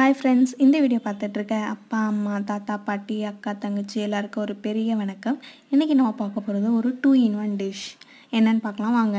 hi friends இந்த video பார்த்துட்ருக்க அப்பா அம்மா தாத்தா பாட்டி அக்கா தங்கச்சி எல்லாருக்கும் ஒரு பெரிய வணக்கம் இன்றைக்கி நம்ம பார்க்க போகிறது ஒரு டூ இன் ஒன் டிஷ் என்னன்னு பார்க்கலாம் வாங்க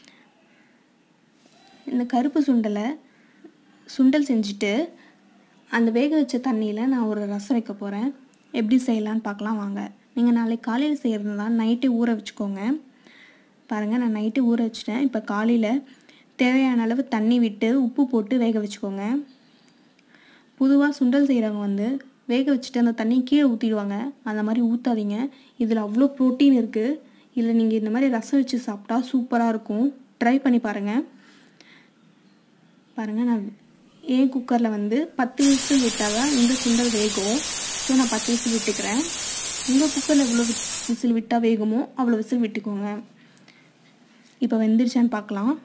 இந்த கருப்பு சுண்டலை சுண்டல் செஞ்சுட்டு அந்த வேக வச்ச தண்ணியில் நான் ஒரு ரசம் வைக்க போகிறேன் எப்படி செய்யலான்னு பார்க்கலாம் வாங்க நீங்கள் நாளைக்கு காலையில் செய்கிறது தான் நைட்டே ஊற வச்சுக்கோங்க பாருங்கள் நான் நைட்டு ஊற வச்சிட்டேன் இப்போ காலையில் தேவையான அளவு தண்ணி விட்டு உப்பு போட்டு வேக வச்சுக்கோங்க பொதுவாக சுண்டல் செய்கிறவங்க வந்து வேக வச்சுட்டு அந்த தண்ணி கீழே ஊற்றிடுவாங்க அந்த மாதிரி ஊற்றாதீங்க இதில் அவ்வளோ ப்ரோட்டீன் இருக்குது இதில் நீங்கள் இந்த மாதிரி ரசம் வச்சு சாப்பிட்டா சூப்பராக இருக்கும் ட்ரை பண்ணி பாருங்கள் பாருங்கள் நான் ஏன் குக்கரில் வந்து பத்து விசில் விட்டால் தான் இந்த சுண்டல் வேகும் ஸோ நான் பத்து விசில் விட்டுக்கிறேன் உங்கள் குக்கரில் எவ்வளோ விசில் விட்டால் வேகுமோ அவ்வளோ விசில் விட்டுக்கோங்க இப்போ வெந்துருச்சான்னு பார்க்கலாம்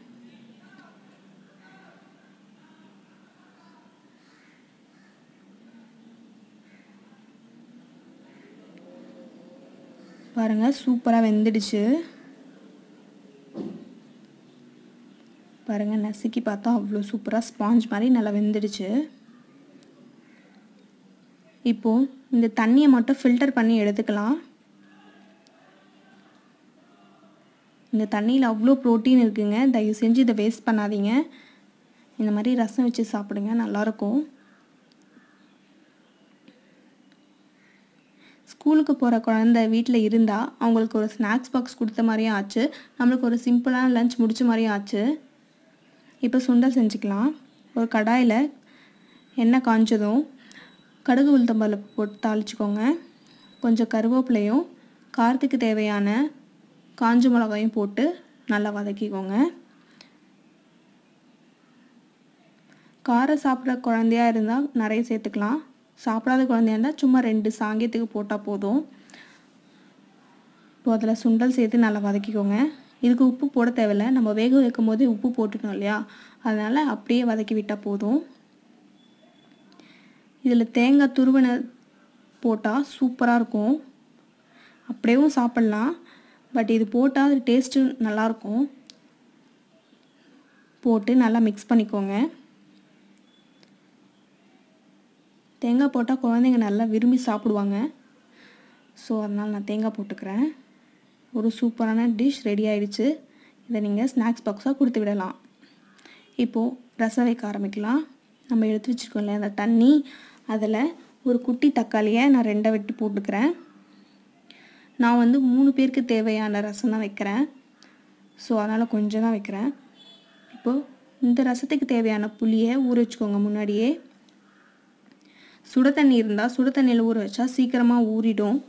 பாருங்கள் சூப்பராக வெந்துடுச்சு பாருங்கள் நசுக்கி பார்த்தா அவ்வளோ சூப்பராக ஸ்பாஞ்ச் மாதிரி நல்லா வெந்துடுச்சு இப்போது இந்த தண்ணியை மட்டும் ஃபில்டர் பண்ணி எடுத்துக்கலாம் இந்த தண்ணியில் அவ்வளோ ப்ரோட்டீன் இருக்குங்க தயவு செஞ்சு இதை வேஸ்ட் பண்ணாதீங்க இந்த மாதிரி ரசம் வச்சு சாப்பிடுங்க நல்லாயிருக்கும் ஸ்கூலுக்கு போகிற குழந்த வீட்டில் இருந்தால் அவங்களுக்கு ஒரு ஸ்நாக்ஸ் பாக்ஸ் கொடுத்த மாதிரியும் ஆச்சு நம்மளுக்கு ஒரு சிம்பிளான லஞ்ச் முடிச்ச மாதிரியும் ஆச்சு இப்போ சுண்டல் செஞ்சுக்கலாம் ஒரு கடாயில் எண்ணெய் காஞ்சதும் கடுகு உளுத்தம்பருப்பு போட்டு தாளிச்சிக்கோங்க கொஞ்சம் கருவேப்பிலையும் காரத்துக்கு தேவையான காஞ்ச மிளகாயும் போட்டு நல்லா வதக்கிக்கோங்க காரம் சாப்பிட்ற குழந்தையா இருந்தால் நிறைய சேர்த்துக்கலாம் சாப்பிடாத குழந்தையா இருந்தால் சும்மா ரெண்டு சாங்கியத்துக்கு போட்டால் போதும் இப்போ அதில் சுண்டல் சேர்த்து நல்லா வதக்கிக்கோங்க இதுக்கு உப்பு போட தேவையில்ல நம்ம வேக வைக்கும் போதே உப்பு போட்டுட்டோம் இல்லையா அதனால் அப்படியே வதக்கி விட்டால் போதும் இதில் தேங்காய் துருவனை போட்டால் சூப்பராக இருக்கும் அப்படியேவும் சாப்பிட்லாம் பட் இது போட்டால் அது டேஸ்ட்டு நல்லாயிருக்கும் போட்டு நல்லா மிக்ஸ் பண்ணிக்கோங்க தேங்காய் போட்டால் குழந்தைங்க நல்லா விரும்பி சாப்பிடுவாங்க ஸோ அதனால் நான் தேங்காய் போட்டுக்கிறேன் ஒரு சூப்பரான டிஷ் ரெடி ஆயிடுச்சு இதை நீங்கள் ஸ்நாக்ஸ் பாக்ஸாக கொடுத்து விடலாம் இப்போது ரசம் வைக்க ஆரம்பிக்கலாம் நம்ம எடுத்து வச்சுருக்கோம்ல அந்த தண்ணி அதில் ஒரு குட்டி தக்காளியை நான் ரெண்டை வெட்டி போட்டுக்கிறேன் நான் வந்து மூணு பேருக்கு தேவையான ரசம் தான் வைக்கிறேன் ஸோ அதனால் கொஞ்சம் தான் வைக்கிறேன் இப்போது இந்த ரசத்துக்கு தேவையான புளியை ஊற வச்சுக்கோங்க முன்னாடியே சுட தண்ணி இருந்தால் சுட தண்ணியில் ஊற வச்சா சீக்கிரமாக ஊறிடும்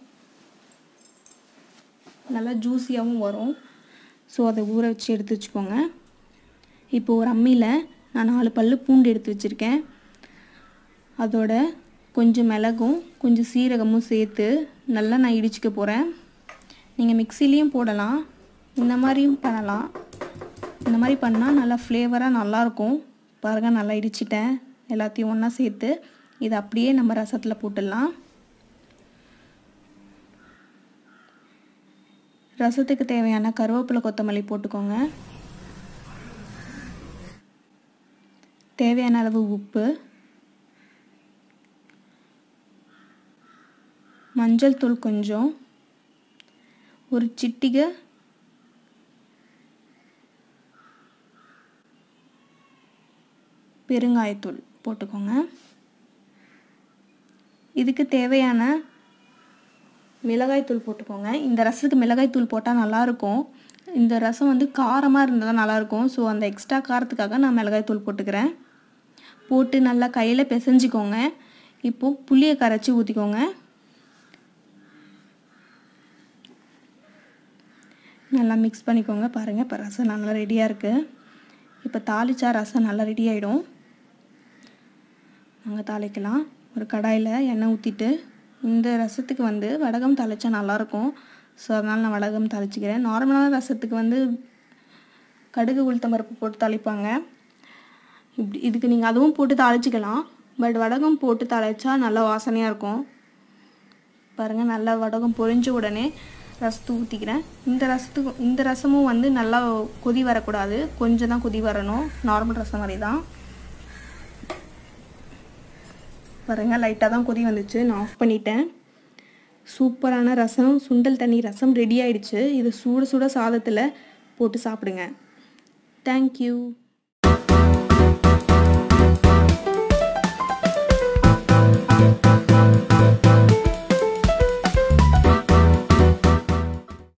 நல்லா ஜூஸியாகவும் வரும் ஸோ அதை ஊற வச்சு எடுத்து வச்சுக்கோங்க இப்போ ஒரு அம்மியில் நான் நாலு பல் பூண்டு எடுத்து வச்சுருக்கேன் அதோட கொஞ்சம் மிளகும் கொஞ்சம் சீரகமும் சேர்த்து நல்லா நான் இடிச்சுக்க போகிறேன் நீங்கள் மிக்சிலையும் போடலாம் இந்த மாதிரியும் பண்ணலாம் இந்த மாதிரி பண்ணால் நல்லா ஃப்ளேவராக நல்லாயிருக்கும் பாருங்கள் நல்லா இடிச்சிட்டேன் எல்லாத்தையும் ஒன்றா சேர்த்து இதை அப்படியே நம்ம ரசத்தில் போட்டுடலாம் ரசத்துக்கு தேவையான கருவேப்பிலை கொத்தமல்லி போட்டுக்கோங்க தேவையான அளவு உப்பு மஞ்சள் தூள் கொஞ்சம் ஒரு சிட்டிகை பெருங்காயத்தூள் போட்டுக்கோங்க இதுக்கு தேவையான மிளகாய்த்தூள் போட்டுக்கோங்க இந்த ரசத்துக்கு மிளகாய்த்தூள் போட்டால் நல்லாயிருக்கும் இந்த ரசம் வந்து காரமாக இருந்தால் தான் நல்லாயிருக்கும் ஸோ அந்த எக்ஸ்ட்ரா காரத்துக்காக நான் மிளகாய்த்தூள் போட்டுக்கிறேன் போட்டு நல்லா கையில் பிசைஞ்சிக்கோங்க இப்போது புளியை கரைச்சி ஊற்றிக்கோங்க நல்லா மிக்ஸ் பண்ணிக்கோங்க பாருங்கள் இப்போ ரசம் நல்லா ரெடியாக இருக்குது இப்போ தாளிச்சா ரசம் நல்லா ரெடி ஆகிடும் நாங்கள் தாளிக்கலாம் ஒரு கடாயில் எண்ணெய் ஊற்றிட்டு இந்த ரசத்துக்கு வந்து வடகம் தாளித்தா நல்லாயிருக்கும் ஸோ அதனால் நான் வடகம் தாளிச்சிக்கிறேன் நார்மலான ரசத்துக்கு வந்து கடுகு உளுத்தம் பருப்பு போட்டு தாளிப்பாங்க இப்படி இதுக்கு நீங்கள் அதுவும் போட்டு தாளிச்சிக்கலாம் பட் வடகம் போட்டு தாளித்தா நல்லா வாசனையாக இருக்கும் பாருங்கள் நல்லா வடகம் பொரிஞ்ச உடனே ரசத்தை ஊற்றிக்கிறேன் இந்த ரசத்துக்கு இந்த ரசமும் வந்து நல்லா கொதி வரக்கூடாது கொஞ்சம் தான் கொதி வரணும் நார்மல் ரசம் மாதிரி தான் பாருங்க லைட்டாக தான் கொதி வந்துச்சு நான் ஆஃப் பண்ணிட்டேன் சூப்பரான ரசம் சுண்டல் தண்ணி ரசம் ரெடி ஆயிடுச்சு இது சுட சுட சாதத்தில் போட்டு சாப்பிடுங்க தேங்க்யூ